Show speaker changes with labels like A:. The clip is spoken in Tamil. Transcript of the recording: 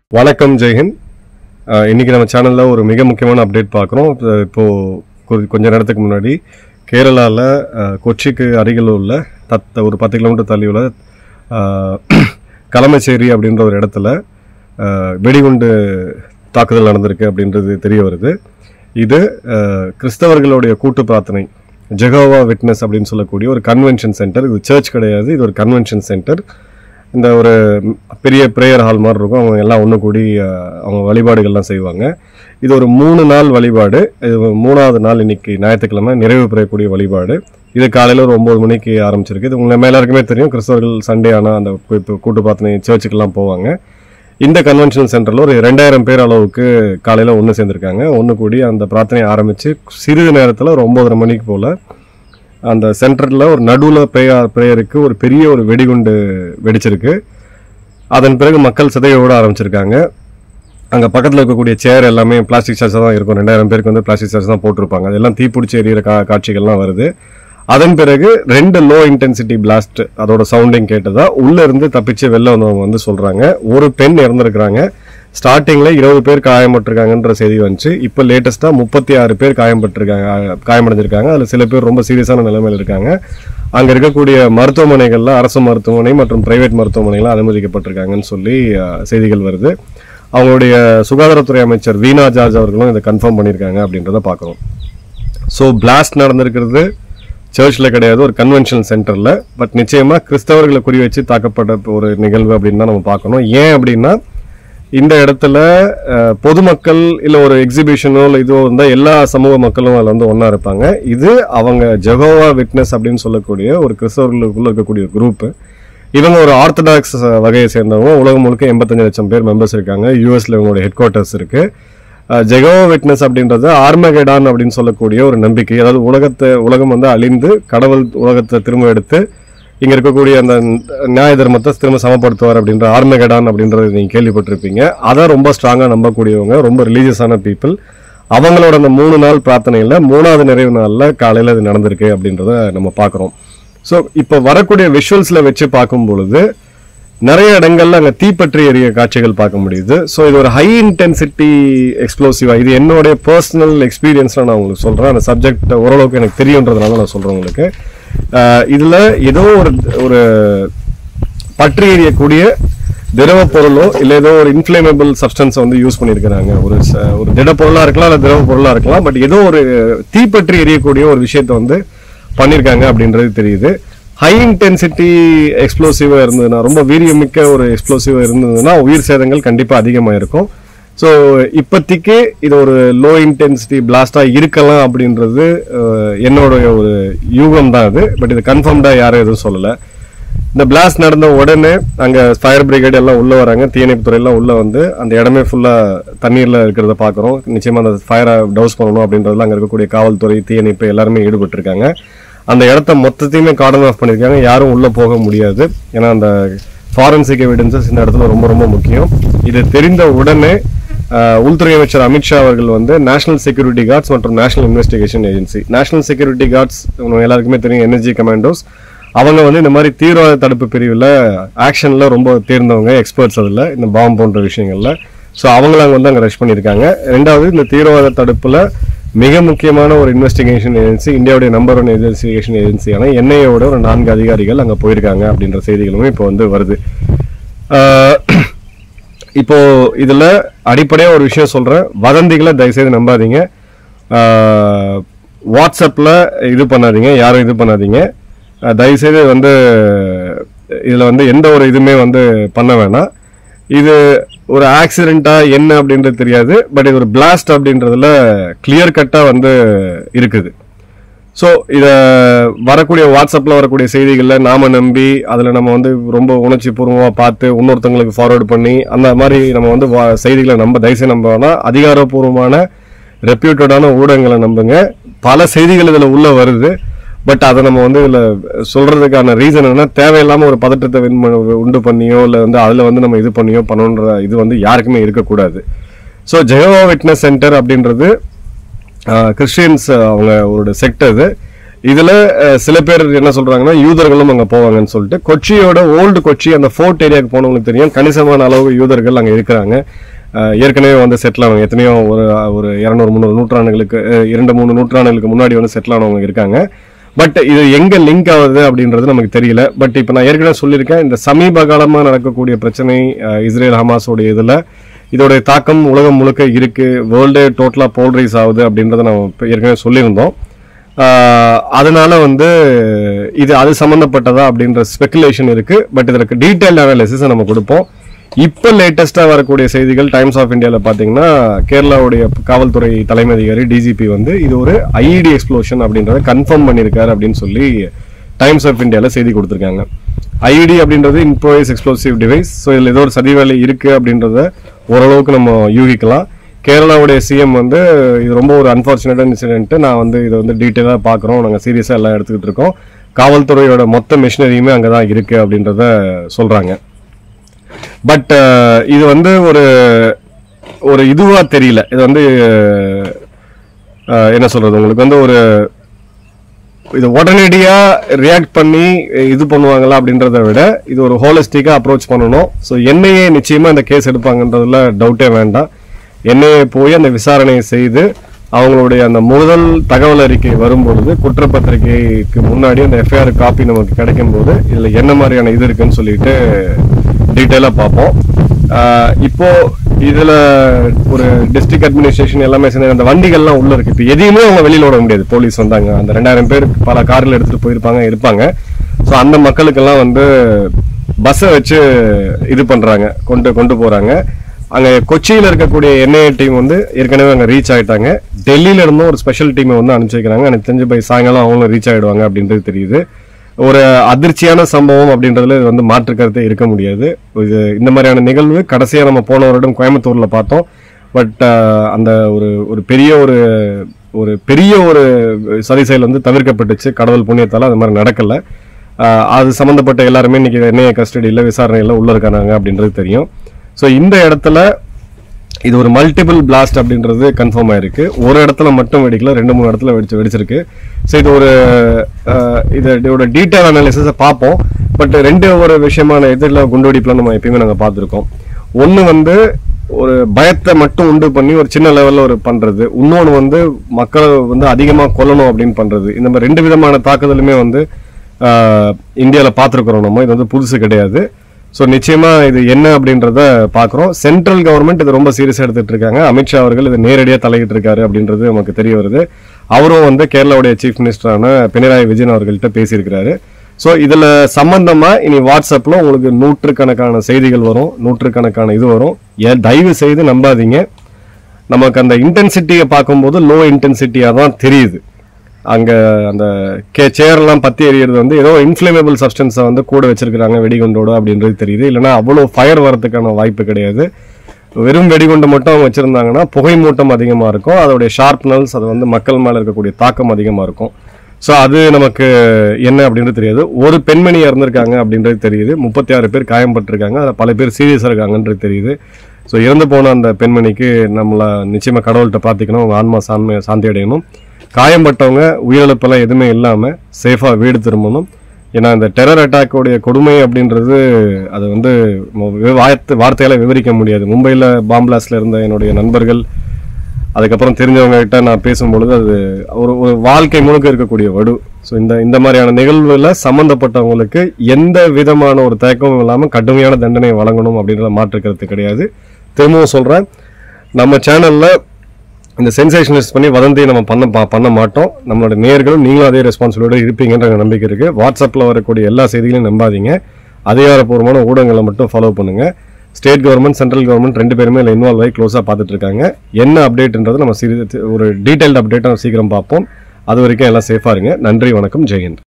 A: வணக்கம் ஜெயஹிந்த் அஹ், இன்னைக்கு நம்ம சேனல்ல ஒரு மிக முக்கியமான அப்டேட் பார்க்குறோம் இப்போ கொ- கொஞ்ச நேரத்துக்கு முன்னாடி கேரளாவில் கொச்சிக்கு அருகில் உள்ள தத்த ஒரு பத்து கிலோமீட்டர் தள்ளி உள்ள அஹ், களமச்சேரி அப்படின்ற ஒரு இடத்துல அஹ், வெடிகுண்டு தாக்குதல் நடந்திருக்கு அப்படின்றது தெரிய வருது இது அஹ், கிறிஸ்தவர்களுடைய கூட்டு பிரார்த்தனை ஜெகோவா விட்னஸ் அப்படின்னு சொல்லக்கூடிய ஒரு கன்வென்ஷன் சென்டர் இது சர்ச் கிடையாது இது ஒரு கன்வென்ஷன் சென்டர் இந்த ஒரு ம், பெரிய ப்ரேயர் ஹால் மாதிரி இருக்கும் அவங்க எல்லாம் ஒன்று கூடி அஹ், அவங்க வழிபாடுகள்லாம் செய்வாங்க இது ஒரு மூணு நாள் வழிபாடு இது மூணாவது நாள் இன்னைக்கு ஞாயிற்றுக்கிழமை நிறைவு பெறக்கூடிய வழிபாடு இது காலையில் ஒரு ஒம்பது மணிக்கு ஆரம்பிச்சிருக்கு இது உங்க நம்ம எல்லாருக்குமே தெரியும் கிறிஸ்தவர்கள் சண்டே ஆனால் அந்த கு- இப்போ கூட்டு பிரார்த்தனை சர்ச்சுக்கெல்லாம் போவாங்க இந்த கன்வென்ஷன் சென்டரில் ஒரு ரெண்டாயிரம் பேர் அளவுக்கு காலையில் ஒன்று சேர்ந்துருக்காங்க ஒன்று கூடி அந்த பிரார்த்தனையை ஆரம்பித்து சிறிது நேரத்தில் ஒரு ஒம்பதரை மணிக்கு போல் அந்த சென்டரில் ஒரு நடுவில் ப்ரேயர் ப்ரேயருக்கு ஒரு பெரிய ஒரு வெடிகுண்டு வெடிச்சிருக்கு அதன் பிறகு மக்கள் சிதைய விட ஆரம்பிச்சிருக்காங்க அங்கே பக்கத்தில் இருக்கக்கூடிய சேர் எல்லாமே பிளாஸ்டிக் சேர்ஸ் தான் இருக்கும் ரெண்டாயிரம் பேருக்கு வந்து பிளாஸ்டிக் சேர்ஸ் தான் போட்டிருப்பாங்க அதெல்லாம் தீப்பிடிச்சி எறிகிற கா காட்சிகள்லாம் வருது அதன் பிறகு ரெண்டு லோ இன்டென்சிட்டி பிளாஸ்ட் அதோட சவுண்டிங் கேட்டதா உள்ள இருந்து தப்பிச்சு வெளில வந்தவங்க வந்து சொல்றாங்க ஒரு பெண் இறந்துருக்குறாங்க ஸ்டார்டிங்ல இருபது பேர் காயப்பட்டிருக்காங்கன்ற செய்தி வந்துச்சு இப்போ லேட்டஸ்டா முப்பத்தி ஆறு பேர் காயப்பட்டிருக்காங்க காயமடைஞ்சிருக்காங்க அதுல சில பேர் ரொம்ப சீரியஸான நிலைமையில இருக்காங்க அங்க இருக்கக்கூடிய மருத்துவமனைகள்ல அரசு மருத்துவமனை மற்றும் பிரைவேட் மருத்துவமனைகள் அனுமதிக்கப்பட்டிருக்காங்கன்னு சொல்லி அஹ், செய்திகள் வருது அவங்களுடைய சுகாதாரத்துறை அமைச்சர் வீணா ஜார்ஜ் அவர்களும் இதை கன்ஃபார்ம் பண்ணியிருக்காங்க அப்படின்றத பார்க்குறோம் ஸோ பிளாஸ்ட் நடந்திருக்கிறது சர்ச்சில் கிடையாது ஒரு கன்வென்ஷன் சென்டரில் பட் நிச்சயமாக கிறிஸ்தவர்களை குறி வச்சு தாக்கப்பட்ட ஒரு நிகழ்வு அப்படின்னு தான் நம்ம பார்க்கணும் ஏன் அப்படின்னா இந்த இடத்துல அஹ், பொதுமக்கள் இல்லை ஒரு எக்ஸிபிஷனோ இல்லை இதுவோ இருந்தால் எல்லா சமூக மக்களும் அதில் வந்து ஒன்றா இருப்பாங்க இது அவங்க ஜெகோவா விட்னஸ் அப்படின்னு சொல்லக்கூடிய ஒரு கிறிஸ்தவர்களுக்குள்ள இருக்கக்கூடிய குரூப்பு இவங்க ஒரு ஆர்த்தடாக்ஸ் வகையை சேர்ந்தவங்க உலகம் முழுக்க எண்பத்தஞ்சு லட்சம் பேர் மெம்பர்ஸ் இருக்காங்க யூஎஸ்ல இவங்களோட ஹெட் குவார்ட்டர்ஸ் இருக்கு ஜெகோவா விட்னஸ் அப்படின்றது ஆர்மகெடான் அப்படின்னு சொல்லக்கூடிய ஒரு நம்பிக்கை அதாவது உலகத்தை உலகம் வந்து அழிந்து கடவுள் உலகத்தை திரும்ப எடுத்து இங்க இருக்கக்கூடிய அந்த நியாய தர்மத்தை திரும்ப சமப்படுத்துவார் அப்படின்ற ஆர்மகெடான் அப்படின்றது நீங்க கேள்விப்பட்டிருப்பீங்க அதை ரொம்ப ஸ்ட்ராங்கா நம்பக்கூடியவங்க ரொம்ப ரிலீஜியஸான பீப்புள் அவங்களோட அந்த மூணு நாள் பிரார்த்தனையில மூணாவது நிறைவு நாள்ல காலையில இது நடந்திருக்கு அப்படின்றத நம்ம பார்க்கிறோம் ஸோ இப்போ வரக்கூடிய விஷுவல்ஸ்ல வச்சு பார்க்கும் பொழுது நிறைய இடங்கள்ல அங்க தீப்பற்றி எரிய காட்சிகள் பார்க்க முடியுது ஸோ இது ஒரு ஹை இன்டென்சிட்டி எக்ஸ்ப்ளோசிவா இது என்னுடைய பர்சனல் எக்ஸ்பீரியன்ஸ்ல நான் உங்களுக்கு சொல்றேன் அந்த சப்ஜெக்ட் ஓரளவுக்கு எனக்கு தெரியுன்றதுனால நான் சொல்றேன் உங்களுக்கு ஆஹ் இதுல ஏதோ ஒரு ஒரு பற்றி எரியக்கூடிய திரவ பொருளோ இல்ல ஏதோ ஒரு இன்ஃபிளேமபிள் சப்ஸ்டன்ஸ் வந்து யூஸ் பண்ணியிருக்கிறாங்க ஒரு ச- ஒரு திட பொருளா இருக்கலாம் இல்ல திரவ பொருளா இருக்கலாம் பட் ஏதோ ஒரு தீப்பற்றி எரியக்கூடிய ஒரு விஷயத்தை வந்து பண்ணியிருக்காங்க அப்படின்றது தெரியுது ஹை இன்டென்சிட்டி எக்ஸ்ப்ளோசிவா இருந்ததுன்னா ரொம்ப வீரியமிக்க ஒரு எக்ஸ்ப்ளோசிவா இருந்ததுன்னா உயிர் சேதங்கள் கண்டிப்பா அதிகமா இருக்கும் ஸோ இப்போதைக்கு இது ஒரு லோ இன்டென்சிட்டி பிளாஸ்டா இருக்கலாம் அப்படின்றது அஹ், என்னோட ஒரு யூகம் தான் அது பட் இது கன்ஃபார்ம்டா யாரும் எதுவும் சொல்லலை இந்த பிளாஸ்ட் நடந்த உடனே அங்க ஃபயர் பிரிகேட் எல்லாம் உள்ள வராங்க தீயணைப்பு துறை எல்லாம் உள்ள வந்து அந்த இடமே ஃபுல்லா தண்ணீர்ல இருக்கிறத பாக்குறோம் நிச்சயமா அந்த ஃபயரை டவுஸ் பண்ணணும் அப்படின்றதுல அங்க இருக்கக்கூடிய காவல்துறை தீயணைப்பு எல்லாருமே ஈடுபட்டு இருக்காங்க அந்த இடத்த மொத்தத்தையுமே கார்டன் ஆஃப் பண்ணிருக்காங்க யாரும் உள்ள போக முடியாது ஏன்னா அந்த ஃபாரன்சிக் எவிடன்சஸ் இந்த இடத்துல ரொம்ப ரொம்ப முக்கியம் இது தெரிந்த உடனே ஆஹ், உள்துறை அமைச்சர் அமித்ஷா அவர்கள் வந்து நேஷனல் செக்யூரிட்டி கார்ட்ஸ் மற்றும் national investigation agency national security guards எல்லாருக்குமே தெரியும் எனர்ஜி கமாண்டோஸ் அவங்க வந்து இந்த மாதிரி தீவிரவாத தடுப்பு பிரிவில் ஆக்ஷனில் ரொம்ப தேர்ந்தவங்க எக்ஸ்பர்ட்ஸ் அதில் இந்த பாம்பு போன்ற விஷயங்களில் ஸோ அவங்கள அங்கே வந்து அங்கே ரஷ் பண்ணியிருக்காங்க ரெண்டாவது இந்த தீவிரவாத தடுப்பில் மிக முக்கியமான ஒரு இன்வெஸ்டிகேஷன் ஏஜென்சி இந்தியாவுடைய நம்பர் ஒன் இன்வெஸ்டிகேஷன் ஏஜென்சியான என்ஐஏவோட ஒரு நான்கு அதிகாரிகள் அங்கே போயிருக்காங்க அப்படின்ற செய்திகளுமே இப்போ வந்து வருது ஆஹ் இப்போ இதுல அடிப்படையா ஒரு விஷயம் சொல்றேன் வதந்திகளை தயவுசெய்து நம்பாதீங்க ஆஹ் வாட்ஸ்அப்ல இது பண்ணாதீங்க யாரும் இது பண்ணாதீங்க ஆஹ் தயவுசெய்து வந்து இதுல வந்து எந்த ஒரு இதுவுமே வந்து பண்ண வேணாம் இது ஒரு ஆக்சிடென்ட்டா என்ன அப்படின்றது தெரியாது பட் இது ஒரு பிளாஸ்ட் அப்படின்றதுல கிளியர் கட்டா வந்து இருக்குது ஸோ இதை வரக்கூடிய வாட்ஸ்அப்பில் வரக்கூடிய செய்திகளில் நாம நம்பி அதில் நம்ம வந்து ரொம்ப உணர்ச்சி பூர்வமாக பார்த்து இன்னொருத்தங்களுக்கு ஃபார்வர்ட் பண்ணி அந்த மாதிரி நம்ம வந்து வா- செய்திகளை நம்ப தயவுசெய்து நம்ப வேணாம் அதிகாரப்பூர்வமான ரெப்யூட்டடான ஊடகங்களை நம்புங்க பல செய்திகள் இதில் உள்ள வருது பட் அதை நம்ம வந்து இதில் சொல்றதுக்கான ரீசன் என்னன்னா தேவையில்லாமல் ஒரு பதட்டத்தை வின் பண்ண- உண்டு பண்ணியோ இல்லை வந்து அதில் வந்து நம்ம இது பண்ணியோ பண்ணணுன்ற இது வந்து யாருக்குமே இருக்கக்கூடாது ஸோ ஜெயோவா விட்னஸ் சென்டர் அப்படின்றது கிறிஸ்டியன்ஸ் அவங்க ஒரு செக்ட் அது இதுல அஹ், சில பேர் என்ன சொல்றாங்கன்னா யூதர்களும் அங்க போவாங்கன்னு சொல்லிட்டு கொச்சியோட ஓல்டு கொச்சி அந்த ஃபோர்ட் ஏரியாவுக்கு போனவங்களுக்கு தெரியும் கணிசமான அளவு யூதர்கள் அங்க இருக்கிறாங்க அஹ், ஏற்கனவே வந்து செட்டில் ஆனவங்க எத்தனையோ ஒரு ஒரு இரநூறு முந்நூறு நூற்றாண்டுகளுக்கு அஹ், இரண்டு மூணு நூற்றாண்டுகளுக்கு முன்னாடி வந்து செட்டில் ஆனவங்க இருக்காங்க பட் இது எங்க லிங்க் ஆகுது அப்படின்றது நமக்கு தெரியல பட் இப்போ நான் ஏற்கனவே சொல்லியிருக்கேன் இந்த சமீப காலமா நடக்கக்கூடிய பிரச்சனை அஹ், இஸ்ரேல் ஹமாஸோடைய இதுல இதோடைய தாக்கம் உலகம் முழுக்க இருக்கு வேர்ல்டே டோட்டலா போல்ரைஸ் ஆகுது அப்படின்றத நம்ம இப்ப ஏற்கனவே சொல்லியிருந்தோம் ஆஹ் அதனால வந்து இது அது சம்பந்தப்பட்டதா அப்படின்ற ஸ்பெகுலேஷன் இருக்கு பட் இதற்கு டீடைல்டு அனாலிசிஸ் நம்ம கொடுப்போம் இப்போ லேட்டஸ்டா வரக்கூடிய செய்திகள் டைம்ஸ் ஆஃப் இந்தியாவில் பார்த்தீங்கன்னா கேரளாவுடைய காவல்துறை தலைமை அதிகாரி டிஜிபி வந்து இது ஒரு ஐஇடி எக்ஸ்ப்ளோஷன் அப்படின்றத கன்ஃபார்ம் பண்ணியிருக்காரு அப்படின்னு சொல்லி டைம்ஸ் ஆஃப் இந்தியாவில் செய்தி கொடுத்துருக்காங்க ஐஇடி அப்படின்றது இம்ப்ரோவைஸ் எக்ஸ்ப்ளோசிவ் டிவைஸ் ஸோ இதில் ஏதோ ஒரு சதி வேலை இருக்கு அப்படின்றத ஓரளவுக்கு நம்ம யூகிக்கலாம் கேரளாவுடைய சிஎம் வந்து இது ரொம்ப ஒரு அன்பார்ச்சுனேட்டான இன்சிடென்ட் நான் வந்து இதை வந்து டீட்டெயிலாக பார்க்குறோம் நாங்கள் சீரியஸாக எல்லாம் எடுத்துக்கிட்டு இருக்கோம் காவல்துறையோட மொத்த மிஷினரியுமே அங்கே தான் இருக்கு அப்படின்றத சொல்றாங்க பட் இது வந்து ஒரு ஒரு இதுவா தெரியல இது வந்து அஹ், என்ன சொல்றது உங்களுக்கு வந்து ஒரு இது உடனடியா ரியாக்ட் பண்ணி இது பண்ணுவாங்களா அப்படின்றத விட இது ஒரு ஹோலிஸ்டிக்கா அப்ரோச் பண்ணணும் ஸோ என்னையே நிச்சயமா இந்த கேஸ் எடுப்பாங்கன்றதுல டவுட்டே வேண்டாம் என்னையே போய் அந்த விசாரணையை செய்து அவங்களுடைய அந்த முதல் தகவல் அறிக்கை வரும்பொழுது குற்றப்பத்திரிகைக்கு முன்னாடி அந்த எஃப்ஐஆர் காப்பி நமக்கு கிடைக்கும் போது இதுல என்ன மாதிரியான இது இருக்குன்னு சொல்லிட்டு டீட்டெயிலாக பார்ப்போம் ஆஹ் இப்போ இதுல ஒரு டிஸ்ட்ரிக்ட் அட்மினிஸ்ட்ரேஷன் எல்லாமே சேர்ந்து அந்த வண்டிகள்லாம் உள்ள இருக்கு இப்போ எதையுமே அவங்க வெளியில விட முடியாது போலீஸ் வந்தாங்க அந்த ரெண்டாயிரம் பேர் பல கார்ல எடுத்துட்டு போயிருப்பாங்க இருப்பாங்க ஸோ அந்த மக்களுக்கெல்லாம் வந்து பஸ்ஸை வச்சு இது பண்றாங்க கொண்டு கொண்டு போறாங்க அங்க கொச்சியில இருக்கக்கூடிய என்ஐஏ டீம் வந்து ஏற்கனவே அங்க ரீச் ஆயிட்டாங்க டெல்லியில இருந்தும் ஒரு ஸ்பெஷல் டீமை வந்து அனுப்பிச்சு வைக்கிறாங்க எனக்கு தெரிஞ்சு போய் சாயங்காலம் அவங்களும் ரீச் ஆயிடுவாங்க அப்படின்றது தெரியுது ஒரு அதிர்ச்சியான சம்பவம் அப்படின்றதுல இது வந்து மாற்று கருத்தே இருக்க முடியாது இது இந்த மாதிரியான நிகழ்வு கடைசியா நம்ம போன வருடம் கோயம்புத்தூர்ல பார்த்தோம் பட் அந்த ஒரு ஒரு பெரிய ஒரு ஒரு பெரிய ஒரு சதி செயல் வந்து தவிர்க்கப்பட்டுச்சு கடவுள் புண்ணியத்தால அது மாதிரி நடக்கல ஆஹ் அது சம்பந்தப்பட்ட எல்லாருமே இன்னைக்கு என்ஐஏ கஸ்டடியில் விசாரணையில் உள்ள இருக்காங்க அப்படின்றது தெரியும் ஸோ இந்த இடத்துல இது ஒரு மல்டிபிள் பிளாஸ்ட் அப்படின்றது கன்ஃபார்ம் ஆயிருக்கு ஒரு இடத்துல மட்டும் வெடிக்கல ரெண்டு மூணு இடத்துல வெடிச்சு வெடிச்சிருக்கு ஸோ இது ஒரு அஹ், இது இதோட டீட்டெயில் அனாலிசிஸை பார்ப்போம் பட் ரெண்டு ஒரு விஷயமான இதில் குண்டுவெடிப்புலாம் நம்ம எப்பயுமே நாங்கள் பார்த்துருக்கோம் ஒன்று வந்து ஒரு பயத்தை மட்டும் உண்டு பண்ணி ஒரு சின்ன லெவலில் ஒரு பண்ணுறது இன்னொன்று வந்து மக்களை வந்து அதிகமாக கொல்லணும் அப்படின்னு பண்ணுறது இந்த மாதிரி ரெண்டு விதமான தாக்குதலுமே வந்து இந்தியாவில் பார்த்துருக்குறோம் நம்ம இது வந்து புதுசு கிடையாது ஸோ நிச்சயமா இது என்ன அப்படின்றத பார்க்குறோம் சென்ட்ரல் கவர்மெண்ட் இது ரொம்ப சீரியஸாக எடுத்துட்டு இருக்காங்க அமித்ஷா அவர்கள் இது நேரடியாக தலையிட்டு இருக்காரு அப்படின்றது நமக்கு தெரிய வருது அவரும் வந்து கேரளாவுடைய சீஃப் மினிஸ்டரான பினராயி விஜயன் அவர்கள்ட்ட பேசியிருக்கிறாரு ஸோ இதுல சம்பந்தமா இனி வாட்ஸ்அப்ல உங்களுக்கு நூற்றுக்கணக்கான செய்திகள் வரும் நூற்றுக்கணக்கான இது வரும் ஏன் தயவு செய்து நம்பாதீங்க நமக்கு அந்த இன்டென்சிட்டியை பார்க்கும்போது லோ இன்டென்சிட்டியாக தான் தெரியுது அங்க அந்த கே சேர்லாம் பத்தி எறியறது வந்து ஏதோ இன்ஃப்ளேமபிள் சப்ஸ்டன்ஸை வந்து கூட வச்சிருக்கிறாங்க வெடிகுண்டோட அப்படின்றது தெரியுது இல்லைன்னா அவ்வளோ ஃபயர் வரதுக்கான வாய்ப்பு கிடையாது வெறும் வெடிகுண்டு மட்டும் அவங்க வச்சிருந்தாங்கன்னா புகை மூட்டம் அதிகமா இருக்கும் அதோடைய ஷார்ப்னல்ஸ் அது வந்து மக்கள் மேல இருக்கக்கூடிய தாக்கம் அதிகமா இருக்கும் ஸோ அது நமக்கு என்ன அப்படின்றது தெரியாது ஒரு பெண்மணி இறந்திருக்காங்க அப்படின்றது தெரியுது முப்பத்தி ஆறு பேர் காயம்பட்டிருக்காங்க அதில் பல பேர் சீரியஸாக இருக்காங்கன்றது தெரியுது ஸோ இறந்து போன அந்த பெண்மணிக்கு நம்மள நிச்சயமாக கடவுள்கிட்ட பார்த்துக்கணும் அவங்க ஆன்மா சான்மை சாந்தி அடையணும் காயம்பட்டவங்க உயிரிழப்பெல்லாம் எதுவுமே இல்லாமல் சேஃபாக வீடு திரும்பணும் ஏன்னா இந்த டெரர் அட்டாக்கோடைய கொடுமை அப்படின்றது அது வந்து ம- வி- வார்த்தை வார்த்தையால விவரிக்க முடியாது மும்பையில் பாம்பிளாஸ்ல இருந்த என்னுடைய நண்பர்கள் அதுக்கப்புறம் தெரிஞ்சவங்க கிட்ட நான் பேசும்பொழுது அது ஒரு ஒரு வாழ்க்கை முழுக்க இருக்கக்கூடிய வடு ஸோ இந்த இந்த மாதிரியான நிகழ்வுல சம்பந்தப்பட்டவங்களுக்கு எந்த விதமான ஒரு தயக்கமும் இல்லாமல் கடுமையான தண்டனை வழங்கணும் அப்படின்றத மாற்றுக்கிறது கிடையாது திரும்பவும் சொல்றேன் நம்ம சேனல்ல இந்த சென்சேஷனலிஸ்ட் பண்ணி வதந்தியை நம்ம பண்ண பா- பண்ண மாட்டோம் நம்மளோட நேர்களும் நீங்களும் அதே ரெஸ்பான்சிபிலியோட இருப்பீங்கன்ற எனக்கு நம்பிக்கை இருக்கு வாட்ஸ்அப்ல வரக்கூடிய எல்லா செய்திகளையும் நம்பாதீங்க அதிகாரப்பூர்வமான ஊடகங்களை மட்டும் ஃபாலோ பண்ணுங்க ஸ்டேட் கவர்மெண்ட் சென்ட்ரல் கவர்மெண்ட் ரெண்டு பேருமே இதில் இன்வால்வ் ஆகி க்ளோஸாக பார்த்துட்டு இருக்காங்க என்ன அப்டேட்ன்றது நம்ம சீரி ஒரு டீடைல்டு அப்டேட்டாக சீக்கிரம் பார்ப்போம் அது வரைக்கும் எல்லாம் சேஃபாக இருங்க நன்றி வணக்கம் ஜெயந்த்